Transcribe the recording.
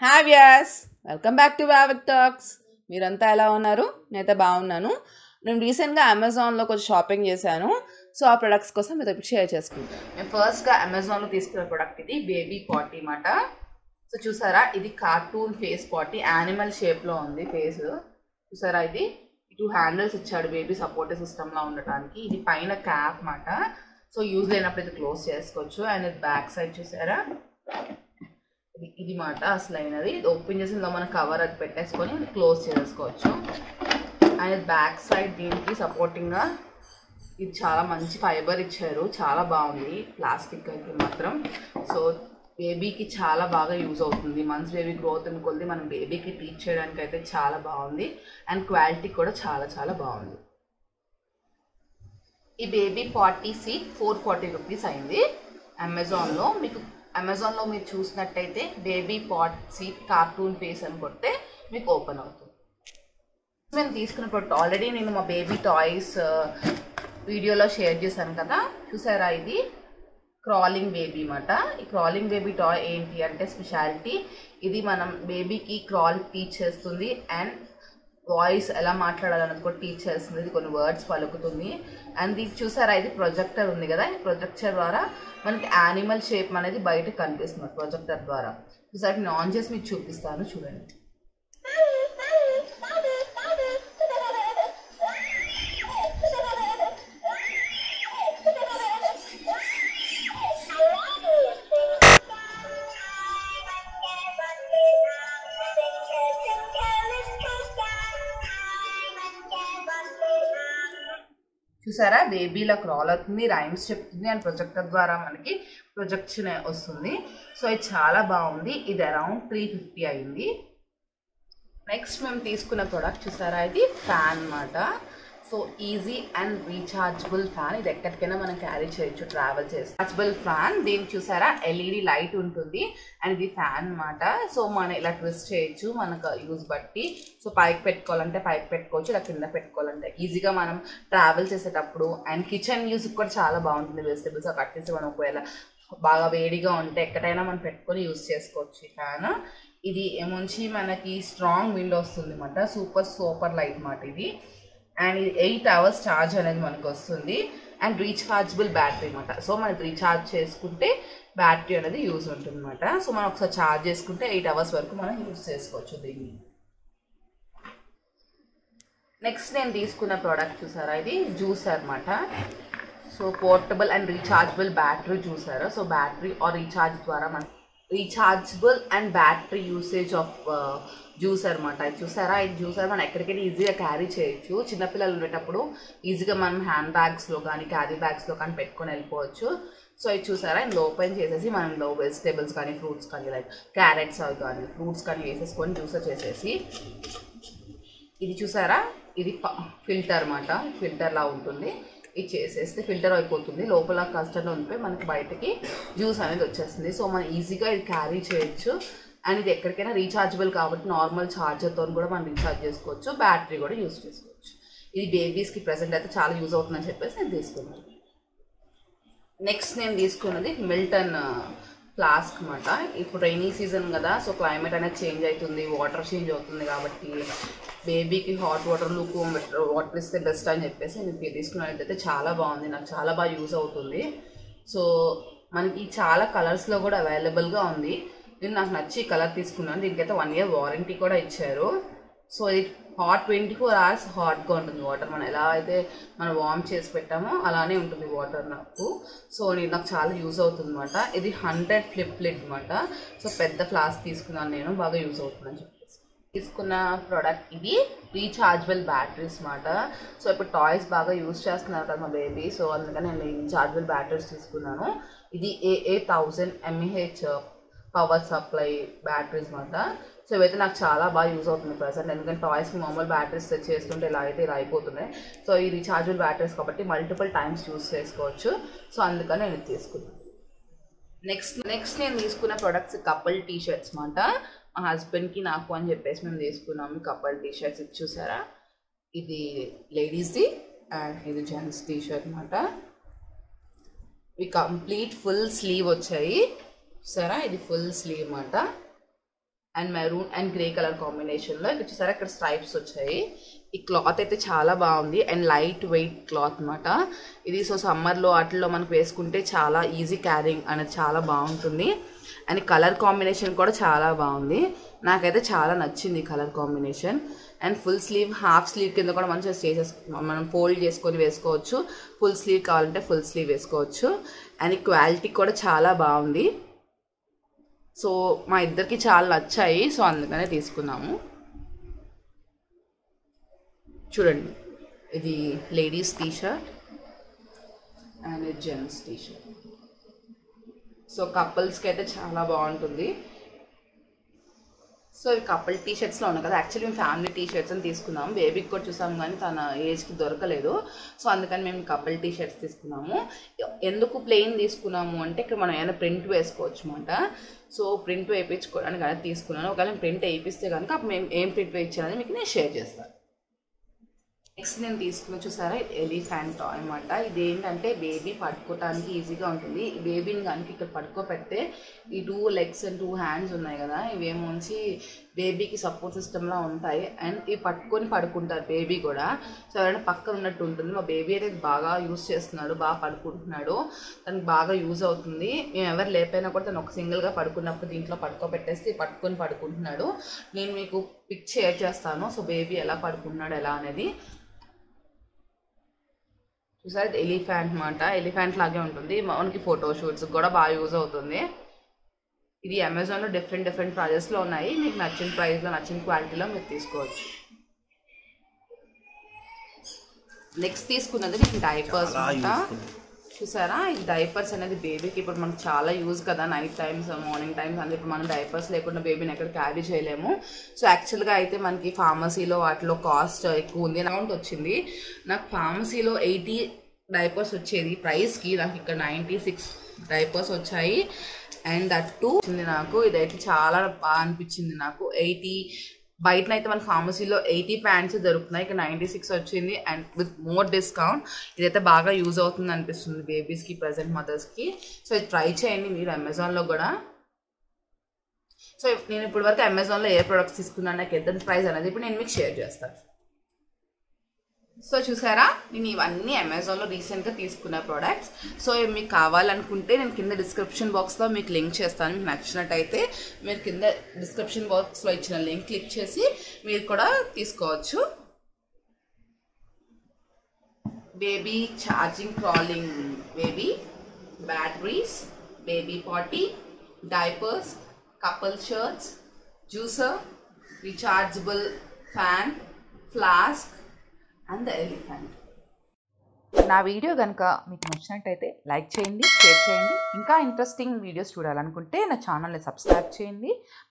Hi Vyas welcome back to Vyavik talks మీరంతా ఎలా ఉన్నారు నేనైతే బాగున్నాను నేను రీసెంట్గా అమెజాన్లో కొంచెం షాపింగ్ చేశాను సో ఆ ప్రొడక్ట్స్ కోసం మీతో ఇప్పుడు షేర్ చేసుకుంటాను నేను ఫస్ట్గా అమెజాన్లో తీసుకున్న ప్రొడక్ట్ ఇది బేబీ పాటీ మాట సో చూసారా ఇది కార్టూన్ ఫేస్ పాటీ యానిమల్ షేప్లో ఉంది ఫేస్ చూసారా ఇది టూ హ్యాండిల్స్ ఇచ్చాడు బేబీ సపోర్టివ్ సిస్టమ్లో ఉండటానికి ఇది పైన క్యాప్ మాట సో యూజ్ లేనప్పుడు ఇది క్లోజ్ చేసుకోవచ్చు అండ్ ఇది బ్యాక్ సైడ్ చూసారా ఇది ఇది మాట అసలు అయినది ఇది ఓపెన్ చేసి ఇందులో మనం కవర్ అది పెట్టేసుకొని క్లోజ్ చేసుకోవచ్చు అండ్ బ్యాక్ సైడ్ దీనికి సపోర్టింగ్గా ఇది చాలా మంచి ఫైబర్ ఇచ్చారు చాలా బాగుంది ప్లాస్టిక్ అయితే మాత్రం సో బేబీకి చాలా బాగా యూజ్ అవుతుంది మంత్స్ బేబీ గ్రోత్ కొద్ది మనం బేబీకి టీచ్ చేయడానికి అయితే చాలా బాగుంది అండ్ క్వాలిటీ కూడా చాలా చాలా బాగుంది ఈ baby potty seat four forty rupees అయింది అమెజాన్లో మీకు అమెజాన్లో మీరు చూసినట్టయితే baby pot seat cartoon face అని కొడితే మీకు ఓపెన్ అవుతుంది మేము తీసుకున్న ప్రొడక్ట్ ఆల్రెడీ నేను మా బేబీ టాయ్స్ వీడియోలో షేర్ చేశాను కదా చూసారా ఇది క్రాలింగ్ బేబీ మాట ఈ క్రాలింగ్ బేబీ టాయ్ ఏంటి అంటే స్పెషాలిటీ ఇది మనం బేబీకి క్రాల్ టీచ్ చేస్తుంది అండ్ వాయిస్ ఎలా మాట్లాడాలన్నది కూడా టీచ్ చేస్తుంది ఇది కొన్ని వర్డ్స్ పలుకుతుంది అండ్ ఇది చూసారా ఇది ప్రొజెక్టర్ ఉంది కదా ఈ ప్రొజెక్టర్ ద్వారా మనకి యానిమల్ షేప్ అనేది బయట కనిపిస్తుంది ప్రొజెక్టర్ ద్వారా చూసారి నేను ఆన్ చేసి మీకు చూపిస్తాను చూడండి చూసారా బేబీలో క్రాల్ అవుతుంది రైమ్స్ చెప్తుంది అండ్ ప్రొజెక్టర్ ద్వారా మనకి ప్రొజెక్షన్ వస్తుంది సో ఇది చాలా బాగుంది ఇది అరౌండ్ త్రీ ఫిఫ్టీ అయింది నెక్స్ట్ మేము తీసుకున్న ప్రోడక్ట్ చూసారా ఇది ఫ్యాన్ అన్నమాట so easy and rechargeable fan ఇది ఎక్కడికైనా మనం క్యారీ చేయొచ్చు ట్రావెల్ చేసి రీఛార్జబుల్ ఫ్యాన్ దీనికి చూసారా ఎల్ఈడి లైట్ ఉంటుంది అండ్ ఇది ఫ్యాన్ అన్నమాట సో మనం ఇలా ట్విస్ట్ చేయొచ్చు మనకు యూజ్ బట్టి సో పైకి పెట్టుకోవాలంటే పైకి పెట్టుకోవచ్చు ఇలా కింద పెట్టుకోవాలంటే ఈజీగా మనం ట్రావెల్ చేసేటప్పుడు అండ్ కిచెన్ యూస్ కూడా చాలా బాగుంటుంది వెజిటబుల్స్ కట్ చేసి మనం ఒకవేళ బాగా వేడిగా ఉంటే ఎక్కడైనా మనం పెట్టుకొని యూస్ చేసుకోవచ్చు ఈ ఫ్యాన్ ఇది ఏముంచి మనకి స్ట్రాంగ్ విండ్ వస్తుంది అనమాట సూపర్ సూపర్ లైట్ మాట ఇది అండ్ ఇది ఎయిట్ అవర్స్ ఛార్జ్ అనేది మనకు వస్తుంది అండ్ రీఛార్జబుల్ బ్యాటరీ అనమాట సో మనకి రీఛార్జ్ చేసుకుంటే బ్యాటరీ అనేది యూజ్ ఉంటుంది అనమాట సో మనం ఒకసారి ఛార్జ్ చేసుకుంటే ఎయిట్ అవర్స్ వరకు మనం యూజ్ చేసుకోవచ్చు దీన్ని నెక్స్ట్ నేను తీసుకున్న ప్రోడక్ట్ చూసారా ఇది జ్యూసర్ అనమాట so portable and rechargeable battery చూసారా సో బ్యాటరీ ఆర్ రీఛార్జ్ ద్వారా మన rechargeable and battery usage of juicer అనమాట ఇది చూసారా ఇది జ్యూసర్ మనం ఎక్కడికైనా ఈజీగా క్యారీ చేయొచ్చు చిన్నపిల్లలు ఉండేటప్పుడు ఈజీగా మనం హ్యాండ్ బ్యాగ్స్లో కానీ క్యారీ బ్యాగ్స్లో కానీ పెట్టుకొని వెళ్ళిపోవచ్చు సో ఇది చూసారా ఇందులో ఓపెన్ చేసేసి మనం ఇందులో వెజిటేబుల్స్ కానీ ఫ్రూట్స్ కానీ లైక్ క్యారెట్స్ అవి కానీ ఫ్రూట్స్ కానీ వేసేసుకొని జ్యూసర్ చేసేసి ఇది చూసారా ఇది ఫిల్టర్ అనమాట ఫిల్టర్లా ఉంటుంది ఇది చేసేస్తే ఫిల్టర్ అయిపోతుంది లోపల కస్టర్డ్ ఉంటే మనకి బయటకి జ్యూస్ అనేది వచ్చేస్తుంది సో మనం ఈజీగా ఇది క్యారీ చేయొచ్చు అండ్ ఇది ఎక్కడికైనా రీఛార్జబుల్ కాబట్టి నార్మల్ ఛార్జర్తో కూడా మనం రీఛార్జ్ చేసుకోవచ్చు బ్యాటరీ కూడా యూస్ చేసుకోవచ్చు ఇది బేబీస్కి ప్రజెంట్ అయితే చాలా యూజ్ అవుతుందని చెప్పేసి నేను తీసుకున్నాను నెక్స్ట్ నేను తీసుకున్నది మిల్టన్ ఫ్లాస్క్ అనమాట ఇప్పుడు రైనీ సీజన్ కదా సో క్లైమేట్ అనేది చేంజ్ అవుతుంది వాటర్ చేంజ్ అవుతుంది కాబట్టి బేబీకి హాట్ వాటర్ లూక్ వాటర్ ఇస్తే బెస్ట్ అని చెప్పేసి నేను తీసుకున్నట్టయితే చాలా బాగుంది నాకు చాలా బాగా యూజ్ అవుతుంది సో మనకి చాలా కలర్స్లో కూడా అవైలబుల్గా ఉంది నేను నాకు నచ్చి కలర్ తీసుకున్నాను దీనికైతే వన్ ఇయర్ వారంటీ కూడా ఇచ్చారు సో ఇది హాట్ ట్వంటీ ఫోర్ అవర్స్ హాట్గా ఉంటుంది వాటర్ మనం ఎలా అయితే మనం వార్మ్ చేసి పెట్టామో అలానే ఉంటుంది వాటర్ నాకు సో నేను నాకు చాలా యూజ్ అవుతుంది అనమాట ఇది హండ్రెడ్ ఫ్లిప్ లిడ్ అనమాట సో పెద్ద ఫ్లాస్క్ తీసుకున్నాను నేను బాగా యూజ్ అవుతుందని చెప్పేసి తీసుకున్న ప్రోడక్ట్ ఇది రీఛార్జబుల్ బ్యాటరీస్ అనమాట సో ఇప్పుడు టాయ్స్ బాగా యూజ్ చేస్తున్నారు కదా మా బేబీ సో అందుకని నేను రీఛార్జబుల్ బ్యాటరీస్ తీసుకున్నాను ఇది AA thousand mAh power supply batteries అనమాట సో ఇవైతే నాకు చాలా బాగా యూజ్ అవుతుంది ప్రజెంట్ ఎందుకంటే టాయ్స్కి మామూలు బ్యాటరీస్ సెట్ చేస్తుంటే ఇలా అయితే ఇలా అయిపోతున్నాయి సో ఈ రీఛార్జబుల్ బ్యాటరీస్ కాబట్టి మల్టిపుల్ టైమ్స్ యూస్ చేసుకోవచ్చు సో అందుకని నేను ఇది తీసుకున్నాను నెక్స్ట్ నెక్స్ట్ నేను తీసుకున్న ప్రొడక్ట్స్ కపుల్ టీ షర్ట్స్ అనమాట మా హస్బెండ్కి నాకు అని చెప్పేసి మేము తీసుకున్నాము కపుల్ టీ షర్ట్స్ ఇది చూసారా ఇది లేడీస్ది అండ్ ఇది జెంట్స్ టీ షర్ట్ అనమాట ఇవి కంప్లీట్ ఫుల్ స్లీవ్ వచ్చాయి సరే ఇది ఫుల్ స్లీవ్ అన్నమాట and maroon and grey colour కాంబినేషన్లో ఇక్కడ చూసారా ఇక్కడ స్ట్రైప్స్ వచ్చాయి ఈ క్లాత్ అయితే చాలా బాగుంది అండ్ లైట్ వెయిట్ క్లాత్ అనమాట ఇది సో సమ్మర్లో వాటిల్లో మనకు వేసుకుంటే చాలా ఈజీ క్యారింగ్ అనేది చాలా బాగుంటుంది అండ్ కలర్ కాంబినేషన్ కూడా చాలా బాగుంది నాకైతే చాలా నచ్చింది colour combination and full sleeve half sleeve కింద కూడా మంచిగా చేసేస్ మనం ఫోల్డ్ చేసుకొని వేసుకోవచ్చు ఫుల్ స్లీవ్ కావాలంటే ఫుల్ స్లీవ్ వేసుకోవచ్చు అండ్ క్వాలిటీ కూడా చాలా బాగుంది సో మా ఇద్దరికి చాలా నచ్చాయి సో అందుకనే తీసుకున్నాము చూడండి ఇది లేడీస్ టీ షర్ట్ అండ్ ఇది జెంట్స్ టీ షర్ట్ సో కపుల్స్కి అయితే చాలా బాగుంటుంది సో ఇవి కపుల్ టీ షర్ట్స్లో ఉన్నాయి కదా యాక్చువల్లీ మేము ఫ్యామిలీ టీ షర్ట్స్ అని తీసుకున్నాం బేబీకి కూడా చూసాం కానీ తన ఏజ్కి దొరకలేదు సో అందుకని మేము కపుల్ టీ షర్ట్స్ తీసుకున్నాము ఎందుకు ప్లెయిన్ తీసుకున్నాము అంటే ఇక్కడ మనం ఏమైనా ప్రింట్ వేసుకోవచ్చు అనమాట సో ప్రింట్ వేయించుకోవడానికి అనేది తీసుకున్నాను ఒకవేళ ప్రింట్ వేయిస్తే కనుక అప్పుడు మేము ఏం ప్రింట్ వేయించాలని మీకు నేను షేర్ చేస్తాను నెక్స్ట్ నేను తీసుకున్న చూసారా ఎలిఫెంట్ టాయ్ అనమాట ఇది ఏంటంటే బేబీ పట్టుకోవటానికి ఈజీగా ఉంటుంది ఈ బేబీని కనుక ఇక్కడ పట్టుకోపెడితే ఈ two legs and two hands ఉన్నాయి కదా ఇవేమోంచి బేబీకి సపోర్ట్ సిస్టమ్లా ఉంటాయి అండ్ ఇవి పట్టుకొని పడుకుంటారు బేబీ కూడా సో ఎవరైనా పక్కన ఉన్నట్టు ఉంటుంది మా బేబీ అయితే బాగా యూస్ చేస్తున్నాడు బాగా పడుకుంటున్నాడు తనకి బాగా యూజ్ అవుతుంది మేము ఎవరు లేకపోయినా కూడా తను ఒక సింగిల్గా పడుకున్నప్పుడు దీంట్లో పడుకోబెట్టేసి పట్టుకొని పడుకుంటున్నాడు నేను మీకు పిక్ షేర్ చేస్తాను సో బేబీ ఎలా పడుకుంటున్నాడు ఎలా అనేది చూసారు ఎలిఫెంట్ అనమాట ఎలిఫెంట్ లాగే ఉంటుంది మనకి ఫోటో షూట్స్ కూడా బాగా యూజ్ అవుతుంది ఇది అమెజాన్లో డిఫరెంట్ డిఫరెంట్ ప్రైజెస్లో ఉన్నాయి మీకు నచ్చిన ప్రైస్లో నచ్చిన క్వాలిటీలో మీరు తీసుకోవచ్చు నెక్స్ట్ తీసుకున్నది మీకు డైపర్స్ చాలా అనమాట useful. చూసారా ఈ డైపర్స్ అనేది బేబీకి ఇప్పుడు మనకు చాలా యూజ్ కదా నైట్ టైమ్స్ మార్నింగ్ టైమ్స్ అంటే ఇప్పుడు మనం డైపర్స్ లేకుండా బేబీని ఎక్కడ క్యారీ చేయలేము సో యాక్చువల్గా అయితే మనకి ఫార్మసీలో వాటిలో కాస్ట్ ఎక్కువ ఉంది అమౌంట్ వచ్చింది నాకు ఫార్మసీలో ఎయిటీ డైపర్స్ వచ్చేది ప్రైస్కి నాకు ఇక్కడ నైంటీ సిక్స్ డైపర్స్ వచ్చాయి అండ్ దట్ టూ వచ్చింది నాకు ఇదైతే చాలా బాగా అనిపించింది నాకు ఎయిటీ బయటనైతే మన ఫార్మసీలో ఎయిటీ ప్యాంట్స్ దొరుకుతున్నాయి ఇక్కడ నైంటీ సిక్స్ వచ్చింది అండ్ విత్ మోర్ డిస్కౌంట్ ఇదైతే బాగా యూజ్ అవుతుంది అనిపిస్తుంది బేబీస్కి ప్రజెంట్ మదర్స్కి సో ఇది ట్రై చేయండి మీరు అమెజాన్లో కూడా సో నేను ఇప్పటి వరకు అమెజాన్లో ఏ ప్రొడక్ట్స్ తీసుకున్నాను నాకు ఎంత ప్రైస్ అనేది ఇప్పుడు నేను మీకు షేర్ చేస్తాను సో చూసారా నేను ఇవన్నీ అమెజాన్లో రీసెంట్గా తీసుకున్న ప్రోడక్ట్స్ సో ఇవి మీకు కావాలనుకుంటే నేను కింద డిస్క్రిప్షన్ బాక్స్లో మీకు లింక్ చేస్తాను మీకు నచ్చినట్టయితే మీరు కింద డిస్క్రిప్షన్ బాక్స్లో ఇచ్చిన లింక్ క్లిక్ చేసి మీరు కూడా తీసుకోవచ్చు baby charging crawling baby batteries baby potty diapers couple shirts juicer rechargeable fan flask and the elephant నా వీడియో కనుక మీకు నచ్చినట్టయితే లైక్ చేయండి షేర్ చేయండి ఇంకా ఇంట్రెస్టింగ్ వీడియోస్ చూడాలనుకుంటే నా ఛానల్ని సబ్స్క్రైబ్ చేయండి